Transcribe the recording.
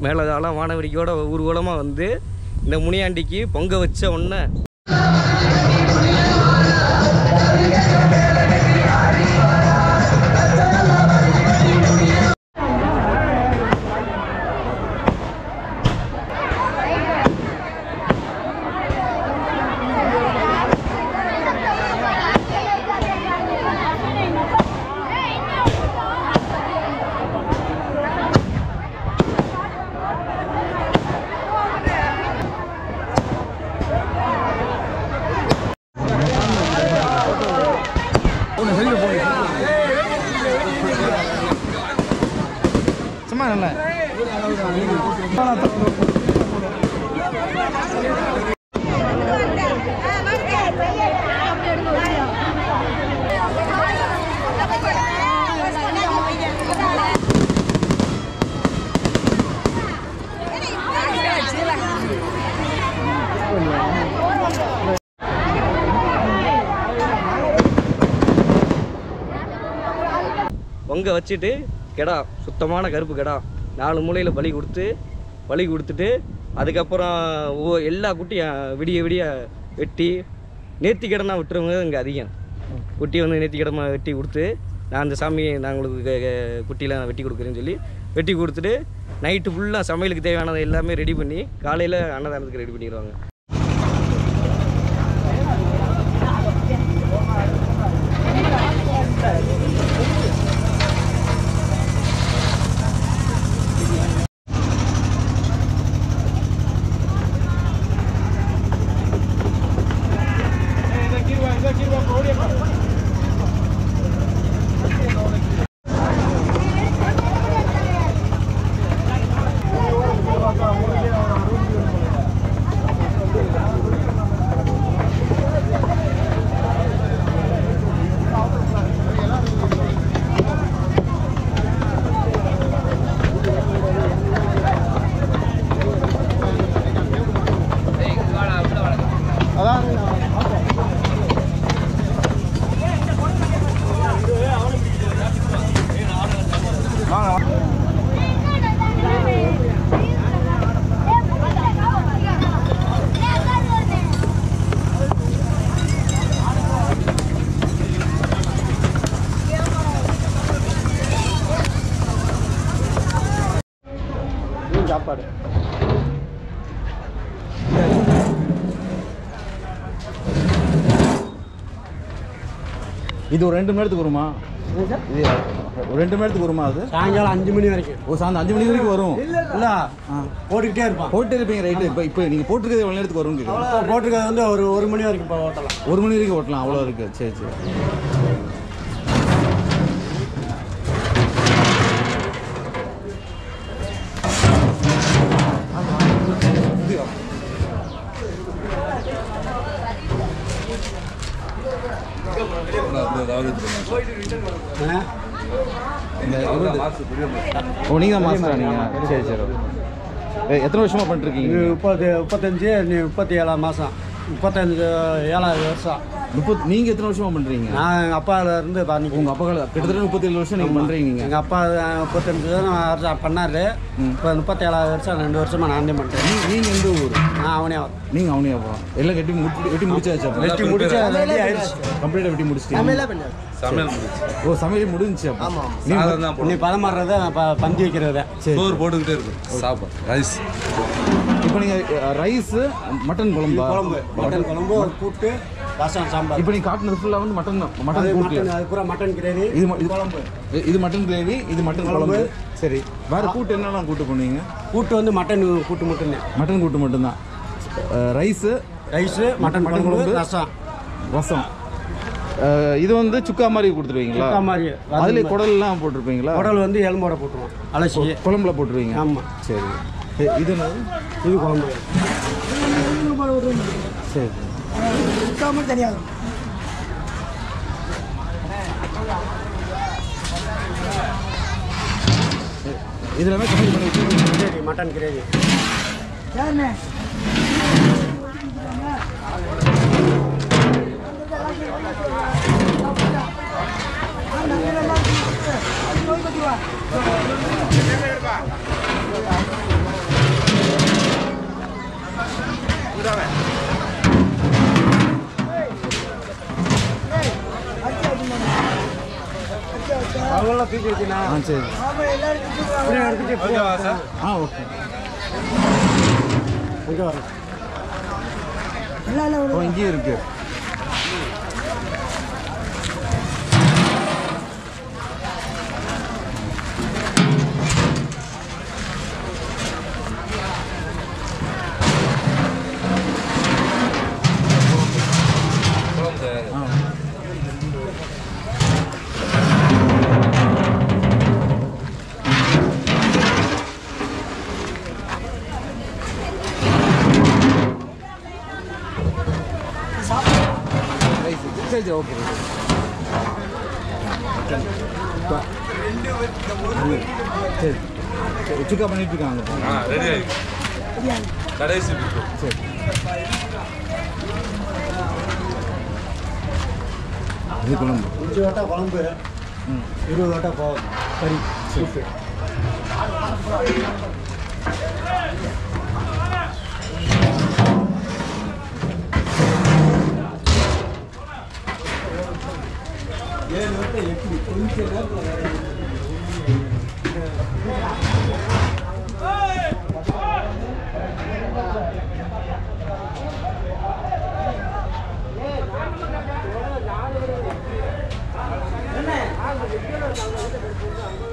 மேலதாளம் வானவெடிக்கையோட ஊர்வலமாக வந்து இந்த முனியாண்டிக்கு பொங்க வச்ச உடனே சும்மா நல்ல பொங்க வச்சுட்டு கெடா சுத்தமான கருப்பு கெடா நாலு மூலையில் பலி கொடுத்து பலி கொடுத்துட்டு அதுக்கப்புறம் ஓ எல்லா குட்டியும் விடிய விடிய வெட்டி நேர்த்தி கடனாக விட்டுறவங்க இங்கே அதிகம் குட்டி வந்து நேர்த்தி கடமாக வெட்டி கொடுத்து நான் அந்த சாமியை நான் உங்களுக்கு க- க- குட்டியில் நான் வெட்டி கொடுக்குறேன்னு சொல்லி வெட்டி கொடுத்துட்டு நைட்டு ஃபுல்லாக சமையலுக்கு தேவையானதை எல்லாமே ரெடி பண்ணி காலையில் அன்னதானத்துக்கு ரெடி பண்ணிடுவாங்க சாப்பாடு இது ஒரு ரெண்டு மணி நேரத்துக்கு வருமா இது ஒரு ரெண்டு மணி நேரத்துக்கு வருமா அது சாயங்காலம் அஞ்சு மணி வரைக்கும் ஓ சாயந்தரம் அஞ்சு மணி வரைக்கும் வரும் இல்ல போட்டுக்கிட்டே இருப்பான் போட்டு இருப்பீங்க ரைட்டு இப்போ இப்போ நீங்கள் போட்டுருக்கிறது எவ்வளோ நேரத்துக்கு வரும் கேட்குறேன் இப்போ போட்டிருக்கிறது வந்து ஒரு ஒரு மணி வரைக்கும் இப்போ ஓட்டலாம் ஒரு மணி வரைக்கும் ஓட்டலாம் அவ்வளோ இருக்கு சரி சரி ஆ? இந்த இவரு- ஓ நீங்கள் தான் மாஸ்டரா நீங்கள் சரி சரி ஏ, எத்தனை வருஷமா இது பண்ணிருக்கீங்க முப்பது முப்பத்தஞ்சு நீ முப்பத்தி ஏழாம் மாதம் முப்பத்தஞ்சு ஏழாவது வருஷம் முப்பத் நீங்கள் எத்தனை வருஷமா பண்ணுறீங்க நான் எங்கள் அப்பால இருந்து பண்ணி உங்கள் அப்பா கால கிட்டத்தட்ட முப்பத்தேழு வருஷம் நீங்கள் பண்ணுறீங்க நீங்கள் எங்கள் அப்பா அஹ், முப்பத்தஞ்சு வருஷம் பண்ணாரு இப்போ முப்பத்தேழாவது வருஷம் ரெண்டு வருஷமா நான் தான் பண்ணுறேன் நீங்கள் எந்த ஊர் நான் அவனே நீங்கள் அவனே அப்பா எல்லாம் கட்டி முடி வெட்டி முடிச்சாச்சு அப்போ வெட்டி முடிச்சு ரெடி ஆயிடுச்சு கம்ப்ளீட்டாக வெட்டி முடிச்சிட்டீங்க ஓ சமையல் முடிஞ்சுச்சு அப்போ நீங்கள் நீ பதமாடுறத ப- பந்தி வைக்கிறத சரி சோறு போட்டுக்கிட்டே இருக்கும் சாப்பாடு ரைஸ் இப்போ நீங்கள் ரைஸு மட்டன் குழம்பா குழம்பு மட்டன் குழம்பு ஒரு கூட்டு ரசம் சாம்பார் இப்போ நீங்கள் காட்டினது ஃபுல்லாக வந்து மட்டன் அது மட்டன் கூட்டு மட்டன் அது பூரா மட்டன் கிரேவி இது ம- இது குழம்பு இது மட்டன் கிரேவி இது மட்டன் குழம்பு சரி வேற கூட்டு என்னெல்லாம் கூட்டு பண்ணுவீங்க கூட்டு வந்து மட்டன் கூட்டு மட்டும் மட்டன் கூட்டு மட்டும்தான் ரைஸு ரைஸு மட்டன் மட்டன் குழம்பு குழம்பு. ரசம் ரசம் அஹ், இது வந்து சுக்கா மாதிரி கொடுத்துருவீங்களா சுக்கா மாதிரி. அதுல குடல்லாம் போட்டிருப்பீங்களா குடல் வந்து எலும்போட போட்டுருவோம் அலசி குழம்புல போட்டுருவீங்க ஆமாம் சரி ஏ, இது என்னது இது குழம்பு சரி இது எல்லாமே கம்மி பண்ணி வச்சிருக்கீங்க கிரேவி மட்டன் கிரேவி அவங்களாம் தூக்கி வச்சுனா ஆ சரி இப்படியே எடுத்துட்டு இப்படியே வரேன். ஆ ஓகே இங்கே வரேன் ஓ இங்கேயும் இருக்கு ஆ ரைஸ் சரி சரி ஓகே சரி சரி சுக்கா பண்ணிட்டு இருக்காங்க ஆ ரெடி ஆயிடுச்சு கடைசி பிக்கு சரி இது குழம்பு அஞ்சு வட்டா குழம்பு ம் இருபது வட்டா போகும் சரி சூப்பு ஏழு வட்டம் எப்படி கொஞ்சம் நேரத்தில்